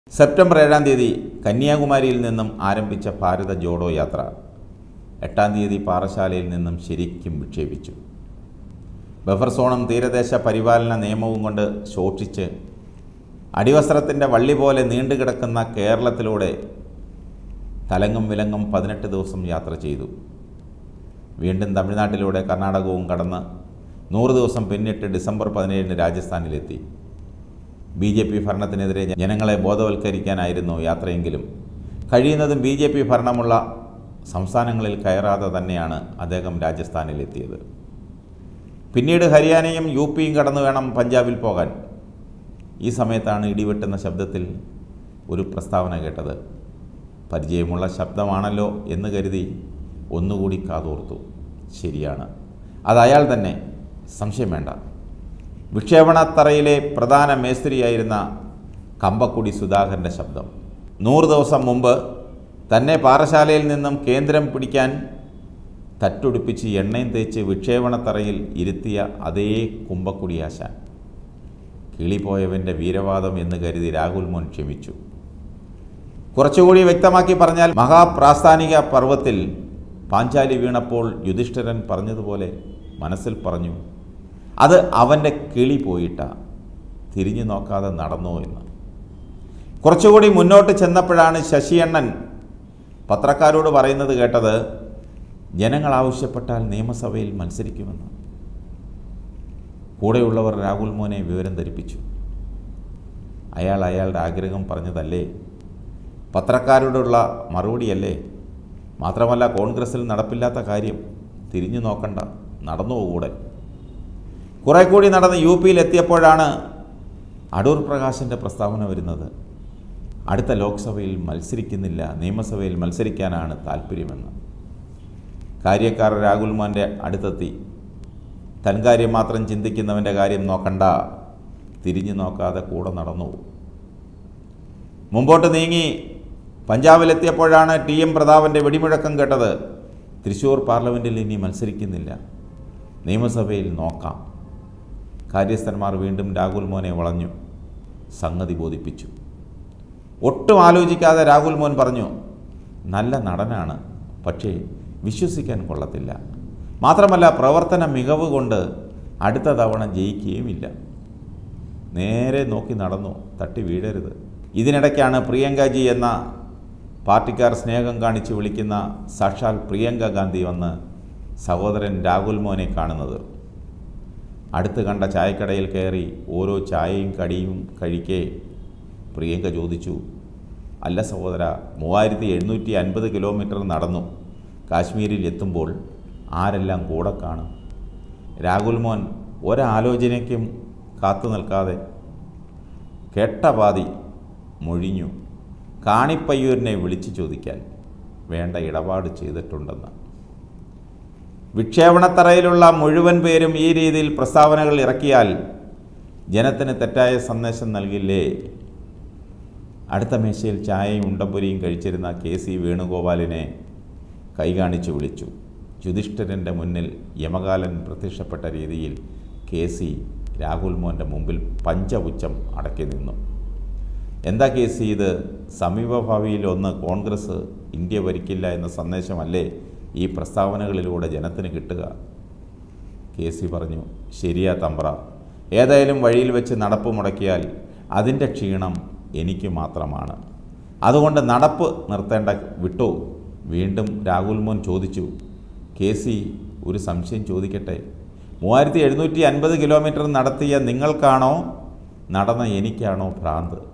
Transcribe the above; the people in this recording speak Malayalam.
സെപ്റ്റംബർ ഏഴാം തീയതി കന്യാകുമാരിയിൽ നിന്നും ആരംഭിച്ച ഭാരത ജോഡോ യാത്ര എട്ടാം തീയതി പാറശാലയിൽ നിന്നും ശരിക്കും വിക്ഷേപിച്ചു ബഫർ സോണും തീരദേശ പരിപാലന നിയമവും കൊണ്ട് ശോഷിച്ച് അടിവസ്ത്രത്തിൻ്റെ വള്ളി പോലെ നീണ്ടുകിടക്കുന്ന കേരളത്തിലൂടെ തലങ്ങും വിലങ്ങും പതിനെട്ട് ദിവസം യാത്ര ചെയ്തു വീണ്ടും തമിഴ്നാട്ടിലൂടെ കർണാടകവും കടന്ന് നൂറ് ദിവസം പിന്നിട്ട് ഡിസംബർ പതിനേഴിന് രാജസ്ഥാനിലെത്തി ബി ജെ പി ഭരണത്തിനെതിരെ ജനങ്ങളെ ബോധവൽക്കരിക്കാനായിരുന്നു യാത്രയെങ്കിലും കഴിയുന്നതും ബി ജെ പി ഭരണമുള്ള സംസ്ഥാനങ്ങളിൽ കയറാതെ തന്നെയാണ് അദ്ദേഹം രാജസ്ഥാനിലെത്തിയത് പിന്നീട് ഹരിയാനയും യു പിയും കടന്നു വേണം പഞ്ചാബിൽ പോകാൻ ഈ സമയത്താണ് ഇടിവെട്ടുന്ന ശബ്ദത്തിൽ ഒരു പ്രസ്താവന കേട്ടത് പരിചയമുള്ള ശബ്ദമാണല്ലോ എന്ന് കരുതി ഒന്നുകൂടി കാതോർത്തു ശരിയാണ് അത് അയാൾ തന്നെ സംശയം വേണ്ട വിക്ഷേപണത്തറയിലെ പ്രധാന മേസ്ത്രിയായിരുന്ന കമ്പക്കുടി സുധാകരൻ്റെ ശബ്ദം നൂറ് ദിവസം മുമ്പ് തന്നെ പാറശാലയിൽ നിന്നും കേന്ദ്രം പിടിക്കാൻ തട്ടുടുപ്പിച്ച് എണ്ണയും തേച്ച് വിക്ഷേപണത്തറയിൽ ഇരുത്തിയ അതേ കുമ്പക്കുടിയാശാൻ കിളിപോയവൻ്റെ വീരവാദം എന്ന് കരുതി രാഹുൽ മോൻ ക്ഷമിച്ചു കുറച്ചുകൂടി വ്യക്തമാക്കി പറഞ്ഞാൽ മഹാപ്രാസ്ഥാനിക പർവ്വത്തിൽ പാഞ്ചാലി വീണപ്പോൾ യുധിഷ്ഠിരൻ പറഞ്ഞതുപോലെ മനസ്സിൽ പറഞ്ഞു അത് അവൻ്റെ കിളി പോയിട്ട തിരിഞ്ഞു നോക്കാതെ നടന്നു എന്ന് കുറച്ചുകൂടി മുന്നോട്ട് ചെന്നപ്പോഴാണ് ശശിയണ്ണൻ പത്രക്കാരോട് പറയുന്നത് കേട്ടത് ജനങ്ങൾ ആവശ്യപ്പെട്ടാൽ നിയമസഭയിൽ മത്സരിക്കുമെന്ന് കൂടെയുള്ളവർ രാഹുൽ മോനെ വിവരം ധരിപ്പിച്ചു അയാൾ അയാളുടെ ആഗ്രഹം പറഞ്ഞതല്ലേ പത്രക്കാരോടുള്ള മറുപടിയല്ലേ മാത്രമല്ല കോൺഗ്രസിൽ നടപ്പില്ലാത്ത കാര്യം തിരിഞ്ഞു നോക്കണ്ട നടന്നു കൂടെ കുറെ കൂടി നടന്ന് യു പിയിൽ എത്തിയപ്പോഴാണ് അടൂർ പ്രകാശിൻ്റെ പ്രസ്താവന വരുന്നത് അടുത്ത ലോക്സഭയിൽ മത്സരിക്കുന്നില്ല നിയമസഭയിൽ മത്സരിക്കാനാണ് താല്പര്യമെന്ന് കാര്യക്കാർ രാഹുൽ മോൻ്റെ അടുത്തെത്തി തൻ കാര്യം മാത്രം ചിന്തിക്കുന്നവൻ്റെ കാര്യം നോക്കണ്ട തിരിഞ്ഞു നോക്കാതെ കൂടെ നടന്നു മുമ്പോട്ട് നീങ്ങി പഞ്ചാബിലെത്തിയപ്പോഴാണ് ടി എം പ്രതാപൻ്റെ വെടിമുഴക്കം കേട്ടത് തൃശ്ശൂർ പാർലമെൻറ്റിൽ ഇനി മത്സരിക്കുന്നില്ല നിയമസഭയിൽ നോക്കാം കാര്യസ്ഥന്മാർ വീണ്ടും രാഹുൽ മോനെ വളഞ്ഞു സംഗതി ബോധിപ്പിച്ചു ഒട്ടും ആലോചിക്കാതെ രാഹുൽ മോൻ പറഞ്ഞു നല്ല നടനാണ് പക്ഷേ വിശ്വസിക്കാൻ കൊള്ളത്തില്ല മാത്രമല്ല പ്രവർത്തന മികവ് കൊണ്ട് അടുത്ത തവണ ജയിക്കുകയുമില്ല നേരെ നോക്കി നടന്നു തട്ടി വീഴരുത് ഇതിനിടയ്ക്കാണ് പ്രിയങ്കാജി എന്ന പാർട്ടിക്കാർ സ്നേഹം കാണിച്ച് വിളിക്കുന്ന സാക്ഷാൽ പ്രിയങ്ക ഗാന്ധി വന്ന് സഹോദരൻ രാഹുൽ മോനെ കാണുന്നത് അടുത്ത് കണ്ട ചായക്കടയിൽ കയറി ഓരോ ചായയും കടിയും കഴിക്കേ പ്രിയങ്ക ചോദിച്ചു അല്ല സഹോദര മൂവായിരത്തി എഴുന്നൂറ്റി അൻപത് കിലോമീറ്റർ നടന്നു കാശ്മീരിൽ എത്തുമ്പോൾ ആരെല്ലാം കൂടെ കാണും രാഹുൽ മോൻ ഒരാലോചനയ്ക്കും കാത്തു നിൽക്കാതെ കേട്ട പാതി മൊഴിഞ്ഞു കാണിപ്പയ്യൂരിനെ വിളിച്ചു ചോദിക്കാൻ വേണ്ട ഇടപാട് ചെയ്തിട്ടുണ്ടെന്ന് വിക്ഷേപണത്തറയിലുള്ള മുഴുവൻ പേരും ഈ രീതിയിൽ പ്രസ്താവനകൾ ഇറക്കിയാൽ ജനത്തിന് തെറ്റായ സന്ദേശം നൽകില്ലേ അടുത്ത മേശയിൽ ചായയും ഉണ്ടമ്പൊരിയും കഴിച്ചിരുന്ന കെ സി വേണുഗോപാലിനെ കൈ കാണിച്ചു വിളിച്ചു യുധിഷ്ഠിരൻ്റെ മുന്നിൽ യമകാലൻ പ്രത്യക്ഷപ്പെട്ട രീതിയിൽ കെ സി രാഹുൽ മോൻ്റെ മുമ്പിൽ പഞ്ചപുച്ഛം അടക്കി നിന്നു എന്താ കെ സി ഇത് സമീപഭാവിയിൽ ഒന്ന് കോൺഗ്രസ് ഇന്ത്യ ഭരിക്കില്ല എന്ന സന്ദേശമല്ലേ ഈ പ്രസ്താവനകളിലൂടെ ജനത്തിന് കിട്ടുക കെ സി പറഞ്ഞു ശരിയാ തമ്പ്ര ഏതായാലും വഴിയിൽ വെച്ച് നടപ്പ് മുടക്കിയാൽ അതിൻ്റെ ക്ഷീണം എനിക്ക് മാത്രമാണ് അതുകൊണ്ട് നടപ്പ് നിർത്തേണ്ട വിട്ടു വീണ്ടും രാഹുൽ മോൻ ചോദിച്ചു കെ സി ഒരു സംശയം ചോദിക്കട്ടെ മൂവായിരത്തി എഴുന്നൂറ്റി അൻപത് കിലോമീറ്റർ നടത്തിയ നിങ്ങൾക്കാണോ നടന്ന എനിക്കാണോ ഭ്രാന്ത്